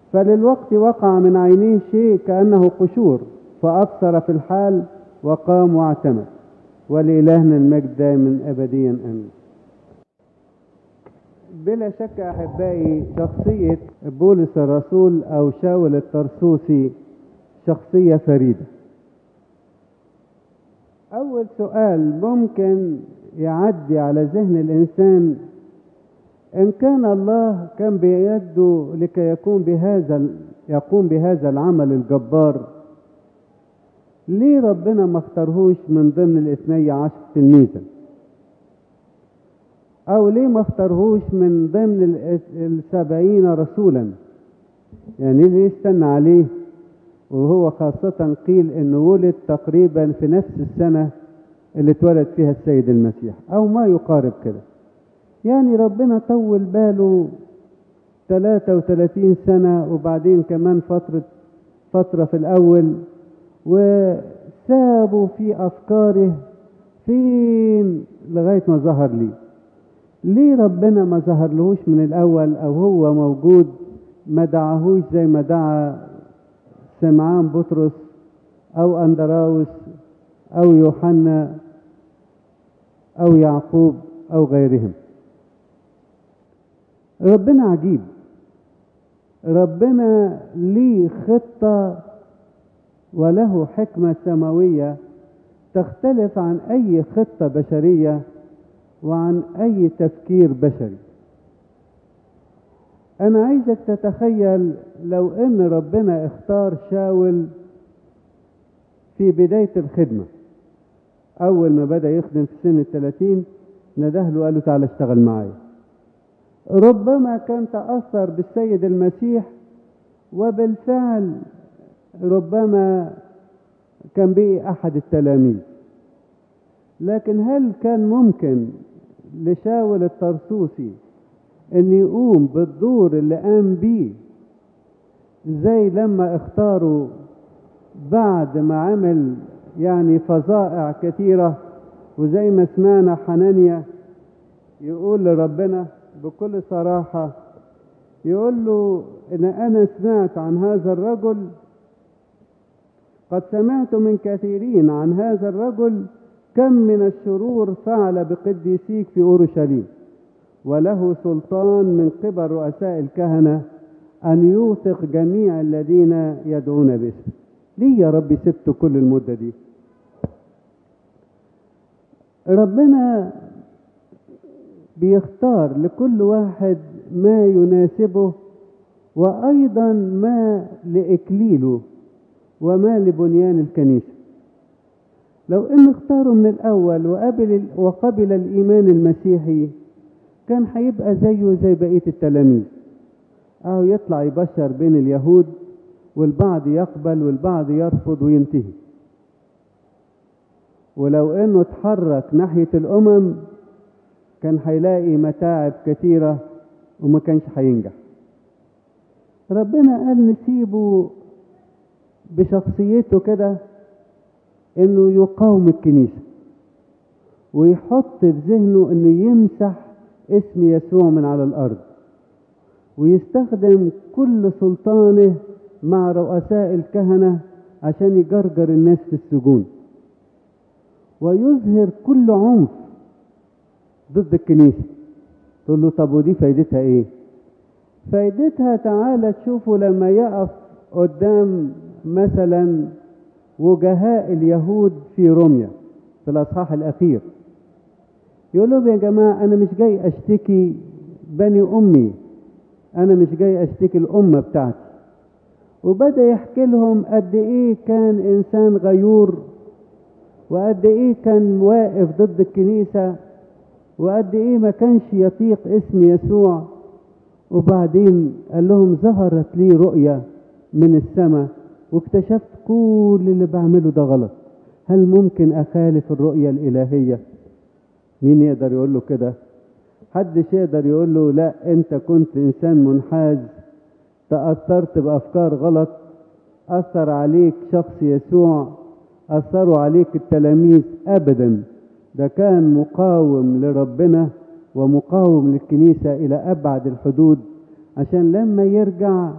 فللوقت وقع من عينيه شيء كأنه قشور فأبصر في الحال وقام واعتمد ولإلهنا المجد دائما أبديا آمين بلا شك أحبائي شخصية بولس الرسول أو شاول الطرسوسي شخصية فريدة أول سؤال ممكن يعدي على ذهن الإنسان إن كان الله كان بيده لكي يكون بهذا يقوم بهذا العمل الجبار ليه ربنا ما اختارهوش من ضمن الاثني عشر تلميذا أو ليه ما اختارهوش من ضمن السبعين رسولا يعني ليه استنى عليه وهو خاصة قيل انه ولد تقريبا في نفس السنة اللي اتولد فيها السيد المسيح او ما يقارب كده يعني ربنا طول باله 33 سنة وبعدين كمان فترة فترة في الأول وسابوا في أفكاره فين لغاية ما ظهر لي ليه ربنا ما ظهر لهوش من الأول أو هو موجود ما دعاهوش زي ما دعا سمعان بطرس أو أندراوس أو يوحنا أو يعقوب أو غيرهم ربنا عجيب ربنا ليه خطة وله حكمة سماوية تختلف عن أي خطة بشرية وعن أي تفكير بشري أنا عايزك تتخيل لو إن ربنا اختار شاول في بداية الخدمة أول ما بدأ يخدم في سن الثلاثين نده له قال له تعالى اشتغل معايا ربما كان تأثر بالسيد المسيح وبالفعل ربما كان بقي أحد التلاميذ لكن هل كان ممكن لشاول الطرسوسي ان يقوم بالدور اللي قام بيه زي لما اختاروا بعد ما عمل يعني فظائع كثيرة وزي ما سمعنا حنانيا يقول لربنا بكل صراحة يقول له ان انا سمعت عن هذا الرجل قد سمعت من كثيرين عن هذا الرجل كم من الشرور فعل بقديسيك في اورشليم وله سلطان من قبل رؤساء الكهنة أن يوثق جميع الذين يدعون باسمه ليه يا رب سبت كل المدة دي ربنا بيختار لكل واحد ما يناسبه وأيضا ما لإكليله وما لبنيان الكنيسة لو إن اختاروا من الأول وقبل, وقبل الإيمان المسيحي كان هيبقى زيه زي بقية التلاميذ أهو يطلع يبشر بين اليهود والبعض يقبل والبعض يرفض وينتهي ولو انه اتحرك ناحية الامم كان هيلاقي متاعب كثيرة وما كانش هينجح ربنا قال نسيبه بشخصيته كده انه يقاوم الكنيسة ويحط في ذهنه انه يمسح اسم يسوع من على الارض ويستخدم كل سلطانه مع رؤساء الكهنة عشان يجرجر الناس في السجون ويظهر كل عنف ضد الكنيسة تقول له طب ودي فايدتها ايه فايدتها تعالى تشوفوا لما يقف قدام مثلا وجهاء اليهود في روميا في الاصحاح الاخير يقول لهم يا جماعة أنا مش جاي أشتكي بني أمي أنا مش جاي أشتكي الأمة بتاعتي وبدأ يحكي لهم قد إيه كان إنسان غيور وقد إيه كان واقف ضد الكنيسة وقد إيه ما كانش يطيق اسم يسوع وبعدين قال لهم ظهرت لي رؤية من السماء واكتشفت كل اللي بعمله ده غلط هل ممكن أخالف الرؤية الإلهية مين يقدر يقول له كده حدش يقدر يقول له لا انت كنت انسان منحاز تأثرت بأفكار غلط أثر عليك شخص يسوع أثروا عليك التلاميذ أبدا ده كان مقاوم لربنا ومقاوم للكنيسة إلى أبعد الحدود عشان لما يرجع